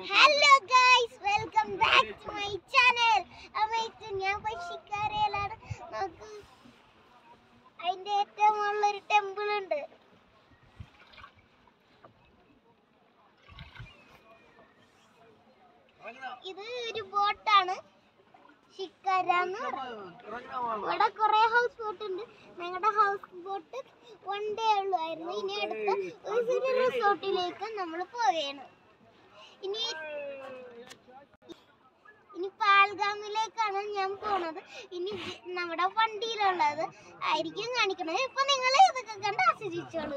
Hello guys welcome back to my channel അമ്മയ്ക്ക് ഞാൻ പശിക്കാരയിലാണ് നമുക്ക് അതിന്റെ ഏറ്റവും മുകളിലൊരു ടെമ്പിൾ ഉണ്ട് ഇത് ഒരു ബോട്ടാണ് ഷിക്കാര എന്ന് പറയും ഇവിടെ കുറെ ഹൗസ് ബോട്ട് ഉണ്ട് ഞങ്ങളുടെ ഹൗസ് ബോട്ട് വൺ ഡേ ഉള്ളായിരുന്നു ഇനി അടുത്ത ഒരു റിസോർട്ടിലേക്ക് നമ്മൾ പോവുകയാണ് ഇനി ഇനി പാൽഗാമിലേക്കാണ് ഞാൻ പോണത് ഇനി ജ- നമ്മുടെ വണ്ടിയിലുള്ളത് ആയിരിക്കും കാണിക്കണത് ഇപ്പൊ നിങ്ങൾ ഇതൊക്കെ കണ്ട് ആസ്വദിച്ചോളൂ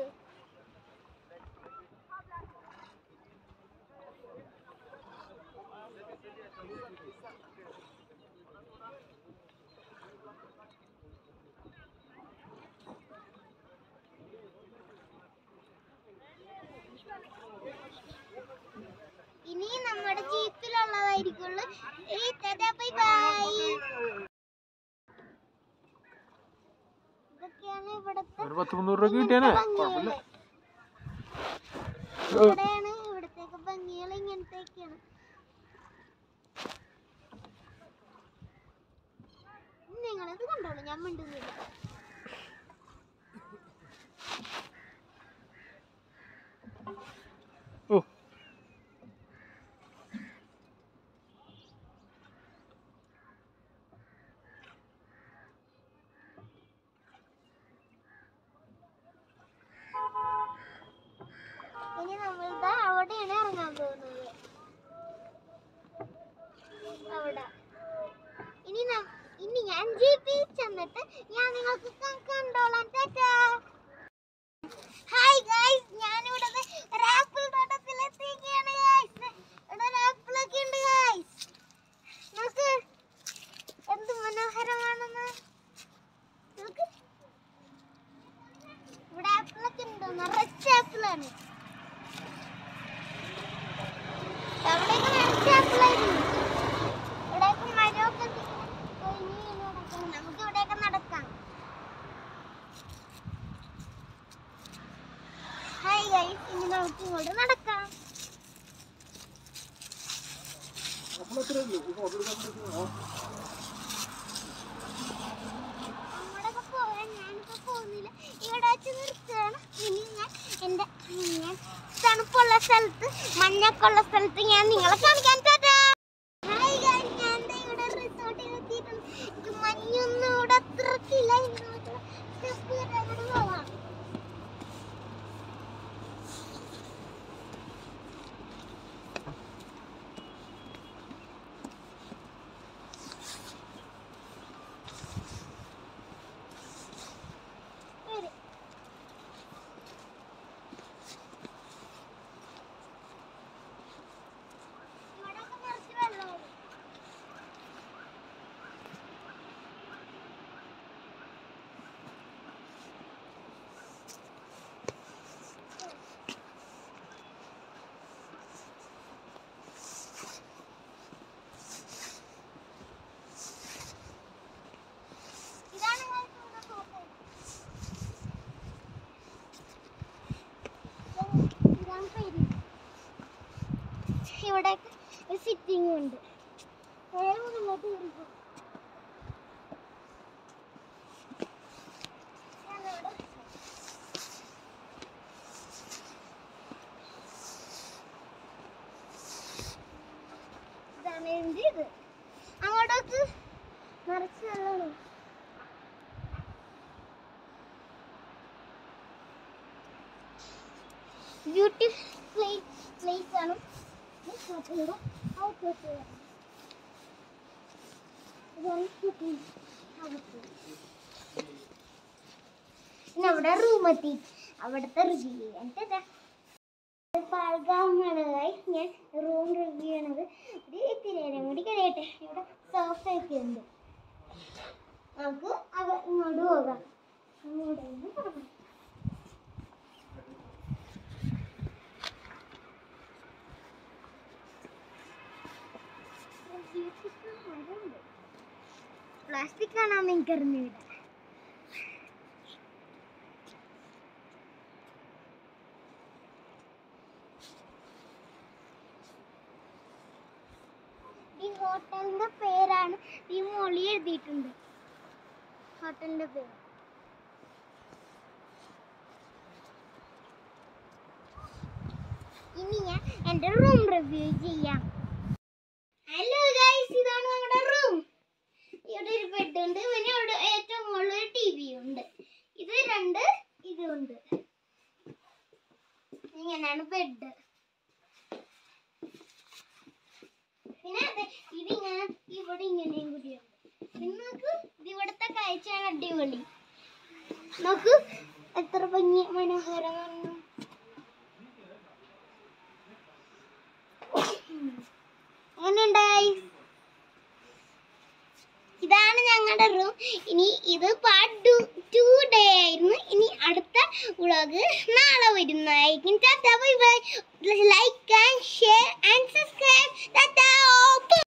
ഇനി നമ്മുടെ ജീപ്പിലുള്ളതായിരിക്കുള്ളൂ ഈ ടാറ്റാ ബൈ ബൈ ഇതൊക്കെയാണ് ഇവിടുത്തെ ഒരു പത്ത് മുന്നൂറ് രൂപ കിട്ടിയാനേ കുഴപ്പമില്ല ഇവിടെയാണ് ഇവിടത്തേക്ക് ഭംഗികൾ ഇങ്ങനത്തെയൊക്കെയാണ് നിങ്ങളിത് കണ്ടോളൂ ഞാൻ മിണ്ടുന്നില്ല ഓ ഇനി നമ്മളിതാ അവിടെയാണ് ഇറങ്ങാൻ പോകുന്നത് അവിടെ ഇനി നം- ഇനി ഞാൻ ജീപ്പിൽ ചെന്നിട്ട് ഞാൻ നിങ്ങൾക്ക് ക- കണ്ടോളാം ടാറ്റാ ഹായ് ഗൈസ് ഞാൻ ഇവിടെ ഒരു ആപ്പിൾ തോട്ടത്തിലെത്തിയിരിക്കുകയാണ് ഗൈസ് ഇവിടെ ഒരു ആപ്പിളൊക്കെ ഉണ്ട് ഗൈസ് നോക്ക് എന്ത് മനോഹരമാണെന്ന് നോക്ക് ഇവിടെ ആപ്പിളൊക്കെ ഉണ്ട് നിറച്ച ആപ്പിളാണ് അവിടെയൊക്കെ നിറച്ച ആപ്പിളായിരുന്നു ഇവിടെയൊക്കെ മരമൊക്കെ കൊഴിഞ്ഞ് വീണ് കിടക്കുന്നു. നമുക്ക് ഇവിടെയൊക്കെ നടക്കാം ഹായ് ഗൈസ് ഇനി നമുക്ക് ഇങ്ങോട്ട് നടക്കാം അങ്ങോട്ടൊക്കെ പോകാൻ ഞാനിപ്പോ പോകുന്നില്ല ഇവിടെ വെച്ച് നിർത്തുകയാണ് ഇനി ഞാൻ എൻ്റെ ഞാൻ തണുപ്പുള്ള സ്ഥലത്ത് മഞ്ഞൊക്കെ ഉള്ള സ്ഥലത്ത് ഞാൻ നിങ്ങളെ കാണിക്കാൻ തരാം ഹായ് ഗൈസ് ഞാൻ ദേ ഇവിടെ റിസോർട്ടിൽ എത്തിയിട്ടുണ്ട് എനിക്ക് മഞ്ഞൊന്നും ഇവിടെ അത്രക്കില്ല ഇങ്ങോട്ട് സ്റ്റെപ്പ് കയറി അങ്ങോട്ട് പോവാം വരും ഇവിടെയൊക്കെ നിറച്ച് വെള്ളമാണ് ഇതാണ് ഞാൻ ഇവിടെ ഫോട്ടോ ഇതാണ് പേര് ഇവിടെ ഒരു സിറ്റിംഗ് ഉണ്ട് നേരെ മുകളിലോട്ട് കയറിപ്പോ ഞാനിവിടെ ഇതാണ് എൻ്റെ ഇത് അങ്ങോട്ടേക്ക് നിറച്ച് വെള്ളമാണ് ബ്യൂട്ടിഫുൾ പ്ലേസ് ആണ് ഈ ഷോപ്പിലൂടെ ഔട്ട്ലെറ്റ് ചെയ്യാം ഇതാണ് ഷോപ്പിംഗ് അകത്ത് പിന്നെ അവിടെ റൂം എത്തി അവിടുത്തെ റിവ്യൂ ചെയ്യാൻ തരാം പാൽഗാമണതായി ഞാൻ റൂം റിവ്യൂ ചെയ്യണത് ഒരു ഇത്തിരി നേരം കൂടി കഴിയട്ടെ ഇവിടെ സോഫയൊക്കെ ഉണ്ട് നമുക്ക് അവ ഇങ്ങോട്ട് പോകാം അങ്ങോട്ട് നിന്ന് പോകാം പ്ലാസ്റ്റിക് ആണെന്ന് എനിക്കറിഞ്ഞില്ല ഹോട്ടലിന്റെ പേരാണ് ഈ മൊളി എഴുതിയിട്ടുണ്ട് ഹോട്ടലിന്റെ പേര് ഇനി ഞാൻ എന്റെ റൂം റിവ്യൂ ചെയ്യാം ഹലോ ഗൈസ് ഇതാണ് നമ്മുടെ റൂം ഇവിടെ ഒരു ബെഡ് ഉണ്ട് പിന്നെ ഇവിടെ ഏറ്റവും മുകളിൽ ഒരു ടി വി ഉണ്ട് ഇത് രണ്ട് ഇതുണ്ട് ഇങ്ങനെയാണ് ബെഡ് പിന്നെ അതെ ഇതിങ്ങനെ ഇവിടെ ഇങ്ങനെയും കൂടിയുണ്ട് പിന്നെ നോക്ക് ഇത് ഇവിടുത്തെ കാഴ്ചയാണ് അടിപൊളി നോക്ക് എത്ര ഭംഗി മനോഹരമാണ് എങ്ങനെയുണ്ടായി ഇതാണ് ഞങ്ങളുടെ റൂം ഇനി ഇത് പാർട്ട് ടു ഡേ ആയിരുന്നു ഇനി അടുത്ത വ്ളോഗ് നാളെ വരുന്നതായിരിക്കും tata bye bye like and